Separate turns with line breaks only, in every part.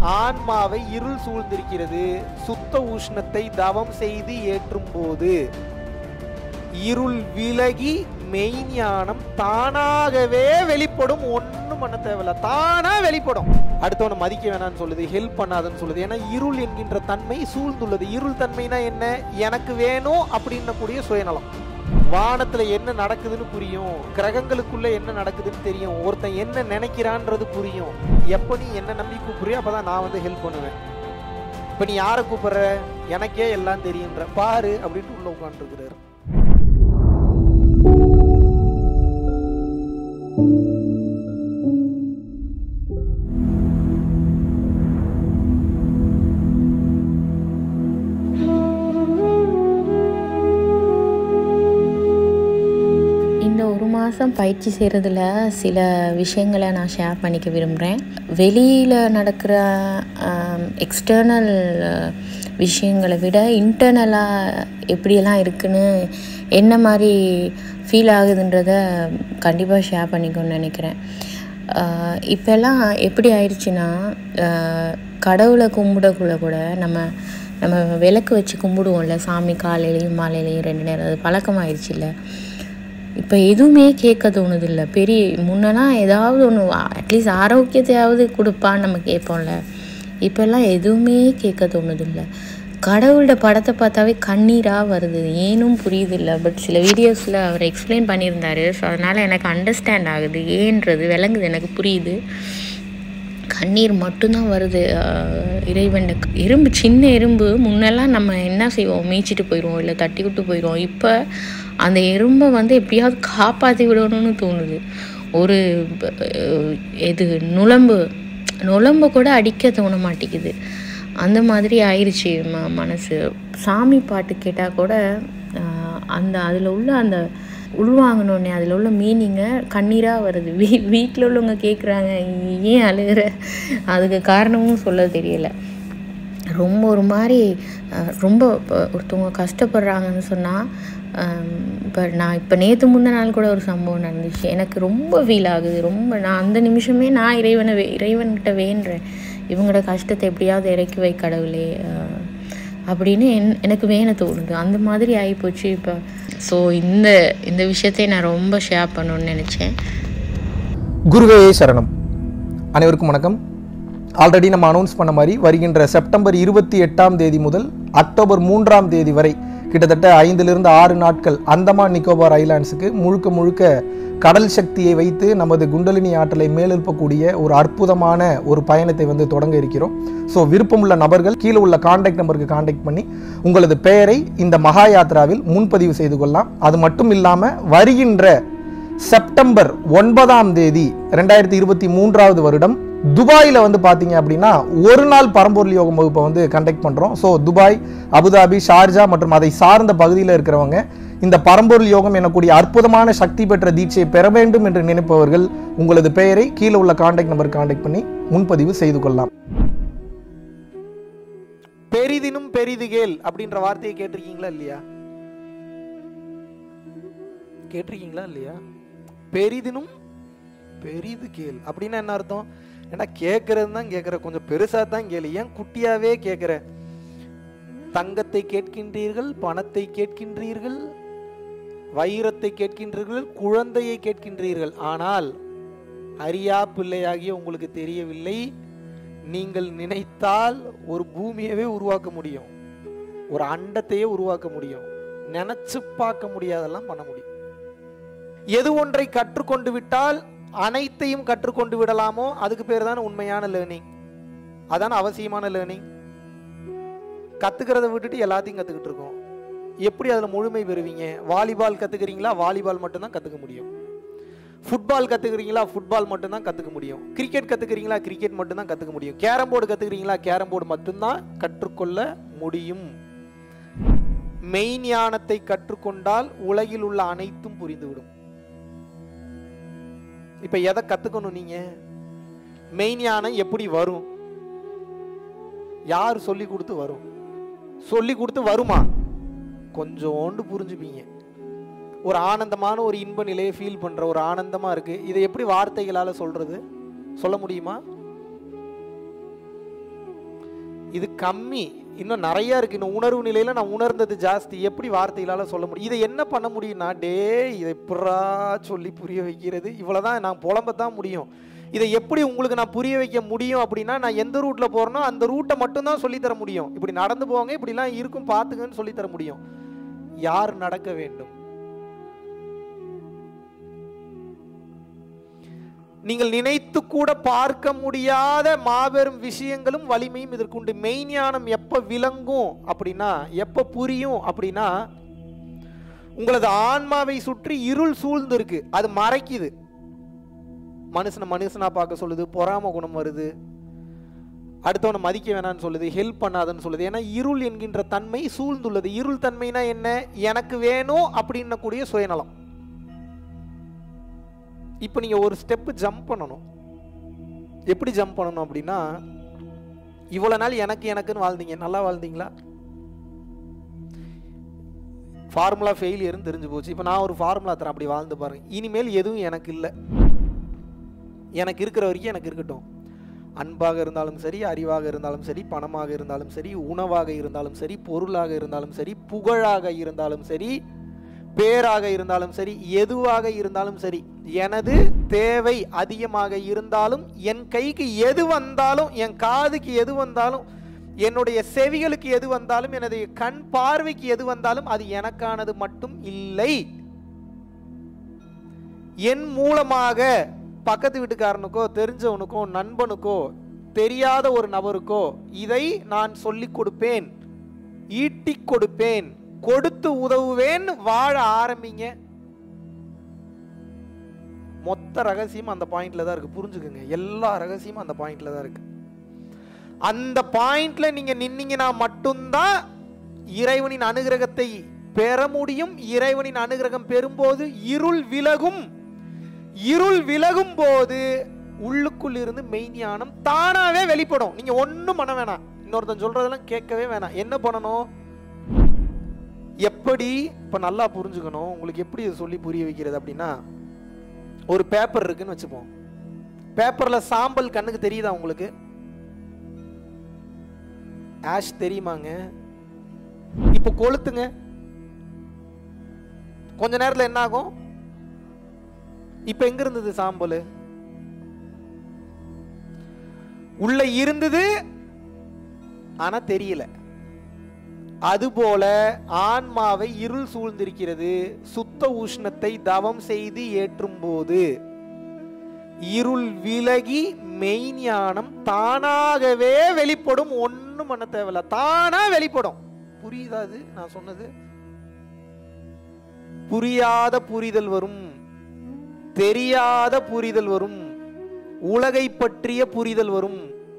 ஆன்மாவை இருள் சூழ்ந்திருக்கிறது சுத்த உஷ்ணத்தை தவம் செய்து ஏற்றும் போது இருள் விலகி மெய்ஞானம் தானாகவே வெளிப்படும் ஒண்ணும் பண்ண தேவையில்ல தானா வெளிப்படும் அடுத்தவனை மதிக்க வேணாம்னு சொல்லுது ஹெல்ப் பண்ணாதுன்னு சொல்லுது ஏன்னா இருள் என்கின்ற தன்மை சூழ்ந்துள்ளது இருள் தன்மைனா என்ன எனக்கு வேணும் அப்படின்னக்கூடிய சுயநலம் வானத்துல என்ன நடக்குதுன்னு புரியும் கிரகங்களுக்குள்ள என்ன நடக்குதுன்னு தெரியும் ஒருத்தன் என்ன நினைக்கிறான்றது புரியும் எப்ப நீ என்ன நம்பி கூப்பிடுறியோ அப்பதான் நான் வந்து ஹெல்ப் பண்ணுவேன் இப்ப நீ யாரை கூப்பிடுற எனக்கே எல்லாம் தெரியுன்ற பாரு அப்படின்ட்டு உள்ள உட்காந்துருக்கிறாரு
இந்த ஒரு மாதம் பயிற்சி செய்கிறதுல சில விஷயங்களை நான் ஷேர் பண்ணிக்க விரும்புகிறேன் வெளியில் நடக்கிற எக்ஸ்டர்னல் விஷயங்களை விட இன்டர்னலாக எப்படியெல்லாம் இருக்குன்னு என்ன மாதிரி ஃபீல் ஆகுதுன்றத கண்டிப்பாக ஷேர் பண்ணிக்கணும்னு நினைக்கிறேன் ஆஹ் இப்போல்லாம் எப்படி ஆயிடுச்சுன்னா ஆஹ் கடவுளை கும்பிடக்குள்ள கூட நம்ம நம்ம விளக்கு வச்சு கும்பிடுவோம்ல சாமி காலையிலையும் மாலையிலையும் ரெண்டு நேரம் அது பழக்கமாயிடுச்சு இல்லை இப்போ எதுவுமே கேட்க தோணுதில்ல பெரிய முன்னெல்லாம் ஏதாவது ஒன்று அட்லீஸ்ட் ஆரோக்கியத்தையாவது கொடுப்பான்னு நம்ம கேட்போம்ல இப்போல்லாம் எதுவுமே கேட்க தோணுதில்ல கடவுளோட படத்தை பார்த்தாவே கண்ணீராக வருது ஏனும் புரியுதில்ல பட் சில வீடியோஸில் அவர் எக்ஸ்பிளைன் பண்ணியிருந்தாரு ஸோ அதனால் எனக்கு அண்டர்ஸ்டாண்ட் ஆகுது ஏன்றது விளங்குது எனக்கு புரியுது கண்ணீர் மட்டும்தான் வருது ஆஹ் இறைவன் எறும்பு சின்ன எறும்பு முன்னெல்லாம் நம்ம என்ன செய்வோம் மீச்சிட்டு போயிடுவோம் இல்லை தட்டி விட்டு போயிடுவோம் இப்போ அந்த எறும்பை வந்து எப்படியாவது காப்பாற்றி விடணும்னு தோணுது ஒரு அஹ், இது நுழம்பு நுழம்பு கூட அடிக்க தோண மாட்டேங்குது அந்த மாதிரி ஆயிடுச்சு ம மனசு சாமி பாட்டு கேட்டால் கூட ஆஹ், அந்த அதில் உள்ள அந்த உள்வாங்கினோடனே அதில் உள்ள மீனிங்கை கண்ணீராக வருது வீ வீட்டில் உள்ளவங்க கேட்குறாங்க ஏன் அழுகிற அதுக்கு காரணமும் சொல்ல தெரியல ரொம்ப ஒரு மாதிரி அஹ், ரொம்ப இப்போ ஒருத்தவங்க கஷ்டப்படுறாங்கன்னு சொன்னால் இப்போ நான் இப்போ நேற்று முந்தின நாள் கூட ஒரு சம்பவம் நடந்துச்சு எனக்கு ரொம்ப ஃபீல் ஆகுது ரொம்ப நான் அந்த நிமிஷமே நான் இறைவனை வே இறைவன்கிட்ட வேண்டுறேன் இவங்களோட கஷ்டத்தை எப்படியாவது இறக்கி வை கடவுளே அஹ், அப்படின்னு என் எனக்கு வேண தோணுது அந்த மாதிரி ஆகிப்போச்சு இப்போ ஸோ இந்த இந்த விஷயத்தை நான் ரொம்ப ஷேர் பண்ணணும்னு நினச்சேன்
குருவே சரணம் அனைவருக்கும் வணக்கம் ஆல்ரெடி நம்ம அனௌன்ஸ் பண்ண மாதிரி வருகின்ற செப்டம்பர் இருபத்தி எட்டாம் தேதி முதல் அக்டோபர் மூன்றாம் தேதி வரை கிட்டத்தட்ட ஐந்திலிருந்து ஆறு நாட்கள் அந்தமான் நிக்கோபார் ஐலாண்ட்ஸுக்கு முழுக்க முழுக்க கடல் சக்தியை வைத்து நமது குண்டலினி ஆற்றலை மேலெழுப்பக்கூடிய ஒரு அற்புதமான ஒரு பயணத்தை வந்து தொடங்க இருக்கிறோம் ஸோ விருப்பமுள்ள நபர்கள் கீழே உள்ள காண்டாக்ட் நம்பருக்கு காண்டாக்ட் பண்ணி உங்களது பெயரை இந்த மகா யாத்ராவில் முன்பதிவு செய்து கொள்ளலாம் அது மட்டும் இல்லாமல் வருகின்ற செப்டம்பர் ஒன்பதாம் தேதி ரெண்டாயிரத்தி இருபத்தி மூன்றாவது வருடம் துபாயில் வந்து பார்த்தீங்க அப்படின்னா ஒரு நாள் பரம்பொருள் யோகம் வகுப்பை வந்து கண்டக்ட் பண்ணுறோம் ஸோ துபாய் அபுதாபி ஷார்ஜா மற்றும் அதை சார்ந்த பகுதியில் இருக்கிறவங்க இந்த பரம்பொருள் யோகம் எனக்கூடிய அற்புதமான சக்தி பெற்ற தீட்சையை பெற வேண்டும் என்று நினைப்பவர்கள் உங்களது பெயரை கீழே உள்ள காண்டாக்ட் நம்பருக்கு காண்டாக்ட் பண்ணி முன்பதிவு செய்து கொள்ளலாம்
பெரிதினும் பெரிது கேள் அப்படின்ற வார்த்தையை கேட்டிருக்கீங்களா இல்லையா கேட்டிருக்கீங்களா இல்லையா பெரிதினும் பெரிது கேள் அப்படின்னா என்ன அர்த்தம் ஏன்னா கேட்கறது தான் கேட்குற கொஞ்சம் பெருசா தான் கேளு ஏன் குட்டியாவே கேட்குற தங்கத்தை கேட்கின்றீர்கள் பணத்தை கேட்கின்றீர்கள் வைரத்தை கேட்கின்றீர்கள் குழந்தையை கேட்கின்றீர்கள் ஆனால் அறியா பிள்ளையாகிய உங்களுக்கு தெரியவில்லை நீங்கள் நினைத்தால் ஒரு பூமியவே உருவாக்க முடியும் ஒரு அண்டத்தையே உருவாக்க முடியும் நினைச்சு பார்க்க முடியாதெல்லாம் பண்ண முடியும் எது ஒன்றை கற்றுக்கொண்டு விட்டால் அனைத்தையும் கற்றுக்கொண்டு விடலாமோ அதுக்கு பேர் தான் உண்மையான லேர்னிங் அதான அவசியமான லேர்னிங் கத்துக்கிறத விட்டுட்டு எல்லாத்தையும் கத்துக்கிட்டு இருக்கோம் எப்படி அதுல முழுமை பெறுவீங்க வாலிபால் கத்துக்கிறீங்களா வாலிபால் மட்டும்தான் கத்துக்க முடியும் ஃபுட்பால் கத்துக்கிறீங்களா ஃபுட்பால் மட்டும்தான் கத்துக்க முடியும் கிரிக்கெட் கத்துக்கிறீங்களா கிரிக்கெட் மட்டும்தான் கத்துக்க முடியும் கேரம் போர்டு கத்துக்கிறீங்களா கேரம் போர்டு மட்டும்தான் கற்றுக்கொள்ள முடியும் மெய்ஞானத்தை கற்றுக்கொண்டால் உலகில் உள்ள அனைத்தும் புரிந்துவிடும் இப்ப எதை கத்துக்கணும் நீங்க மெய்ஞானம் எப்படி வரும் யார் சொல்லி கொடுத்து வரும் சொல்லி கொடுத்து வருமா கொஞ்சோண்டு புரிஞ்சுப்பீங்க ஒரு ஆனந்தமான ஒரு இன்ப நிலையை ஃபீல் பண்ற ஒரு ஆனந்தமா இருக்கு இதை எப்படி வார்த்தைகளால சொல்றது சொல்ல முடியுமா இது கம்மி இன்னும் நிறைய இருக்கு இன்னும் உணர்வு நிலையில நான் உணர்ந்தது ஜாஸ்தி எப்படி வார்த்தைகளால சொல்ல முடியும் இதை என்ன பண்ண முடியும்னா டே இதை புறா சொல்லி புரிய வைக்கிறது இவ்வளவுதான் நான் புலம்பத்தான் முடியும் இதை எப்படி உங்களுக்கு நான் புரிய வைக்க முடியும் அப்படின்னா நான் எந்த ரூட்ல போறேனோ அந்த ரூட்டை மட்டும்தான் சொல்லித் தர முடியும் இப்படி நடந்து போங்க இப்படிலாம் இருக்கும் பார்த்துக்கன்னு சொல்லித் தர முடியும் யார் நடக்க வேண்டும் நீங்கள் நினைத்து கூட பார்க்க முடியாத மாபெரும் விஷயங்களும் வலிமையும் இதற்குண்டு மெய்ஞானம் எப்ப விளங்கும் அப்படின்னா எப்ப புரியும் அப்படின்னா உங்களது ஆன்மாவை சுற்றி இருள் சூழ்ந்து இருக்கு அது மறைக்குது மனுஷனை மனுஷனா பார்க்க சொல்லுது பொறாம குணம் வருது அடுத்தவனை மதிக்க வேணாம்னு சொல்லுது ஹெல்ப் பண்ணாதன்னு சொல்லுது ஏன்னா இருள் என்கின்ற தன்மை சூழ்ந்துள்ளது இருள் தன்மைனா என்ன எனக்கு வேணும் அப்படின்னக்கூடிய சுயநலம் இப்போ நீங்க ஒரு ஸ்டெப் ஜம்ப் பண்ணணும் எப்படி ஜம்ப் பண்ணணும் அப்படின்னா இவ்வளவு நாள் எனக்கு எனக்குன்னு வாழ்ந்தீங்க நல்லா வாழ்ந்தீங்களா ஃபார்முலா ஃபெயிலியர்னு தெரிஞ்சு போச்சு இப்போ நான் ஒரு ஃபார்முலா தரேன் அப்படி வாழ்ந்து பாருங்க இனிமேல் எதுவும் எனக்கு இல்லை எனக்கு இருக்கிற வரைக்கும் எனக்கு இருக்கட்டும் அன்பாக இருந்தாலும் சரி அறிவாக இருந்தாலும் சரி பணமாக இருந்தாலும் சரி உணவாக இருந்தாலும் சரி பொருளாக இருந்தாலும் சரி புகழாக இருந்தாலும் சரி பேராக இருந்தாலும் சரி எதுவாக இருந்தாலும் சரி எனது தேவை அதிகமாக இருந்தாலும் என் கைக்கு எது வந்தாலும் என் காதுக்கு எது வந்தாலும் என்னுடைய செவிகளுக்கு எது வந்தாலும் எனது கண் பார்வைக்கு எது வந்தாலும் அது எனக்கானது மட்டும் இல்லை என் மூலமாக பக்கத்து வீட்டுக்காரனுக்கோ தெரிஞ்சவனுக்கோ நண்பனுக்கோ தெரியாத ஒரு நபருக்கோ இதை நான் சொல்லிக் கொடுப்பேன் ஈட்டிக் கொடுப்பேன் கொடுத்து உதவுவேன் வாழ ஆரம்பிங்க மொத்த ரகசியம் அந்த பாயிண்ட்ல தான் இருக்கு புரிஞ்சுக்குங்க எல்லா ரகசியமும் அந்த பாயிண்ட்ல தான் இருக்கு அந்த பாயிண்ட்ல நீங்க நின்னீங்கன்னா மட்டும்தான் இறைவனின் அனுகிரகத்தை பெற முடியும் இறைவனின் அனுகிரகம் பெறும்போது இருள் விலகும் இருள் விலகும் போது உள்ளுக்குள் இருந்து மெய்ஞானம் தானாவே வெளிப்படும் நீங்க ஒண்ணும் பண்ண வேணாம் இன்னொருத்தன் சொல்றதெல்லாம் கேட்கவே வேணாம் என்ன பண்ணணும் எப்படி இப்ப நல்லா புரிஞ்சுக்கணும் உங்களுக்கு எப்படி இதை சொல்லி புரிய வைக்கிறது அப்படின்னா ஒரு பேப்பர் இருக்குன்னு வச்சுப்போம் பேப்பர்ல சாம்பல் கண்ணுக்கு தெரியுதா உங்களுக்கு ஆஷ் தெரியுமாங்க இப்போ கொளுத்துங்க கொஞ்ச நேரத்துல என்ன ஆகும் இப்ப எங்க இருந்தது சாம்பல் உள்ள இருந்தது ஆனா தெரியல அதுபோல ஆன்மாவை இருள் சூழ்ந்திருக்கிறது சுத்த உஷ்ணத்தை தவம் செய்து ஏற்றும் போது இருள் விலகி மெய்ஞானம் தானாகவே வெளிப்படும் ஒண்ணும் பண்ண தேவையில்ல தானா வெளிப்படும் புரியுதா அது நான் சொன்னது புரியாத புரிதல் வரும் தெரியாத புரிதல் வரும் உலகை பற்றிய புரிதல் வரும்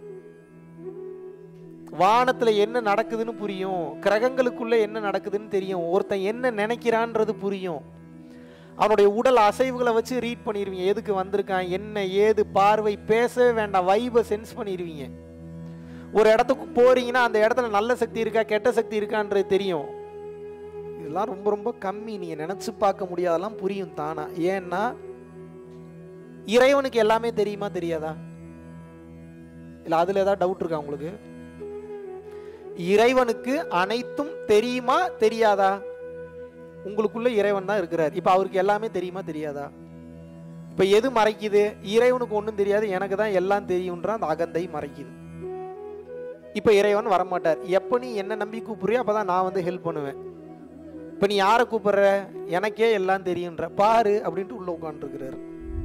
வானத்துல என்ன நடக்குதுன்னு புரியும் கிரகங்களுக்குள்ள என்ன நடக்குதுன்னு தெரியும் ஒருத்தன் என்ன நினைக்கிறான்றது புரியும் அவனுடைய உடல் அசைவுகளை வச்சு ரீட் பண்ணிடுவீங்க எதுக்கு வந்திருக்கான் என்ன ஏது பார்வை பேசவே வேண்டாம் வைபை சென்ஸ் பண்ணிடுவீங்க ஒரு இடத்துக்கு போறீங்கன்னா அந்த இடத்துல நல்ல சக்தி இருக்கா கெட்ட சக்தி இருக்கான்றது தெரியும் இதெல்லாம் ரொம்ப ரொம்ப கம்மி நீங்க நினைச்சு பார்க்க முடியாதெல்லாம் புரியும் தானா ஏன்னா இறைவனுக்கு எல்லாமே தெரியுமா தெரியாதா இல்ல அதுல ஏதாவது டவுட் இருக்கா உங்களுக்கு இறைவனுக்கு அனைத்தும் தெரியுமா தெரியாதா உங்களுக்குள்ள இறைவன் தான் இருக்கிறார் இப்ப அவருக்கு எல்லாமே தெரியுமா தெரியாதா இப்ப எது மறைக்குது இறைவனுக்கு ஒண்ணும் தெரியாது எனக்கு தான் எல்லாம் தெரியும்ன்ற அந்த அகந்தை மறைக்குது இப்ப இறைவன் வரமாட்டார் எப்ப நீ என்ன நம்பி கூப்பிடுறியோ அப்பதான் நான் வந்து ஹெல்ப் பண்ணுவேன் இப்ப நீ யாரை கூப்பிடுற எனக்கே எல்லாம் தெரியுன்ற பாரு அப்படின்ட்டு உள்ள உட்காந்துருக்கிறாரு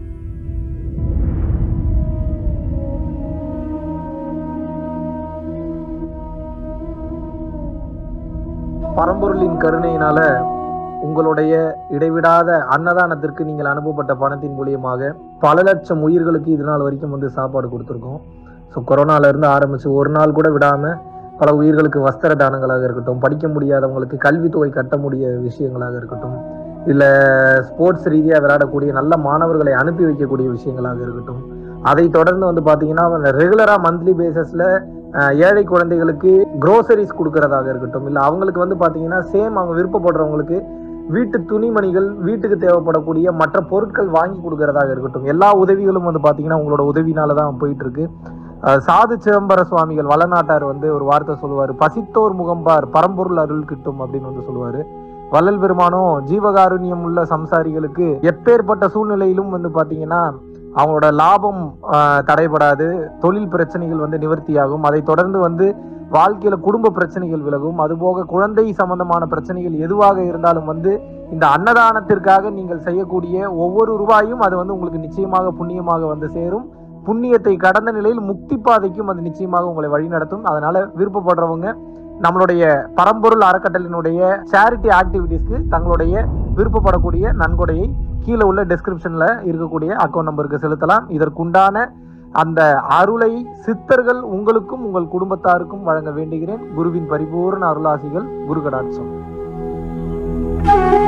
பரம்பொருளின் கருணையினால உங்களுடைய இடைவிடாத அன்னதானத்திற்கு நீங்கள் அனுப்பப்பட்ட பணத்தின் மூலியமாக பல லட்சம் உயிர்களுக்கு இது நாள் வரைக்கும் வந்து சாப்பாடு கொடுத்துருக்கோம் ஸோ கொரோனால இருந்து ஆரம்பிச்சு ஒரு நாள் கூட விடாம பல உயிர்களுக்கு வஸ்திர தானங்களாக இருக்கட்டும் படிக்க முடியாதவங்களுக்கு கல்வித்தொகை கட்ட முடிய விஷயங்களாக இருக்கட்டும் இல்லை ஸ்போர்ட்ஸ் ரீதியாக விளையாடக்கூடிய நல்ல மாணவர்களை அனுப்பி வைக்கக்கூடிய விஷயங்களாக இருக்கட்டும் அதை தொடர்ந்து வந்து பார்த்தீங்கன்னா ரெகுலராக மந்த்லி பேசிஸில் ஏழை குழந்தைகளுக்கு க்ரோசரிஸ் கொடுக்கறதாக இருக்கட்டும் இல்லை அவங்களுக்கு வந்து பார்த்தீங்கன்னா சேம் அவங்க விருப்பப்படுறவங்களுக்கு வீட்டு துணிமணிகள் வீட்டுக்கு தேவைப்படக்கூடிய மற்ற பொருட்கள் வாங்கி கொடுக்கறதாக இருக்கட்டும் எல்லா உதவிகளும் வந்து பார்த்தீங்கன்னா உங்களோட உதவினால தான் போயிட்டு இருக்கு அஹ், சாது சிதம்பர சுவாமிகள் வளநாட்டார் வந்து ஒரு வார்த்தை சொல்லுவாரு பசித்தோர் முகம்பார் பரம்பொருள் அருள் கிட்டும் அப்படின்னு வந்து சொல்லுவாரு வள்ளல் பெருமானும் ஜீவகாருண்யம் உள்ள சம்சாரிகளுக்கு எப்பேற்பட்ட சூழ்நிலையிலும் வந்து பாத்தீங்கன்னா அவங்களோட லாபம் ஆஹ், தடைபடாது தொழில் பிரச்சனைகள் வந்து நிவர்த்தியாகும் அதை தொடர்ந்து வந்து வாழ்க்கையில குடும்ப பிரச்சனைகள் விலகும் அதுபோக குழந்தை சம்பந்தமான பிரச்சனைகள் எதுவாக இருந்தாலும் வந்து இந்த அன்னதானத்திற்காக நீங்கள் செய்யக்கூடிய ஒவ்வொரு ரூபாயும் அது வந்து உங்களுக்கு நிச்சயமாக புண்ணியமாக வந்து சேரும் புண்ணியத்தை கடந்த நிலையில் முக்தி பாதைக்கும் அது நிச்சயமாக உங்களை வழிநடத்தும் அதனால விருப்பப்படுறவங்க நம்மளுடைய பரம்பொருள் அறக்கட்டளினுடைய சேரிட்டி ஆக்டிவிட்டீஸ்க்கு தங்களுடைய விருப்பப்படக்கூடிய நன்கொடையை கீழே உள்ள டெஸ்கிரிப்ஷன்ல இருக்கக்கூடிய அக்கௌண்ட் நம்பருக்கு செலுத்தலாம் இதற்குண்டான அந்த அருளை சித்தர்கள் உங்களுக்கும் உங்கள் குடும்பத்தாருக்கும் வழங்க வேண்டுகிறேன் குருவின் பரிபூர்ண அருளாசிகள் குரு கடாட்சம்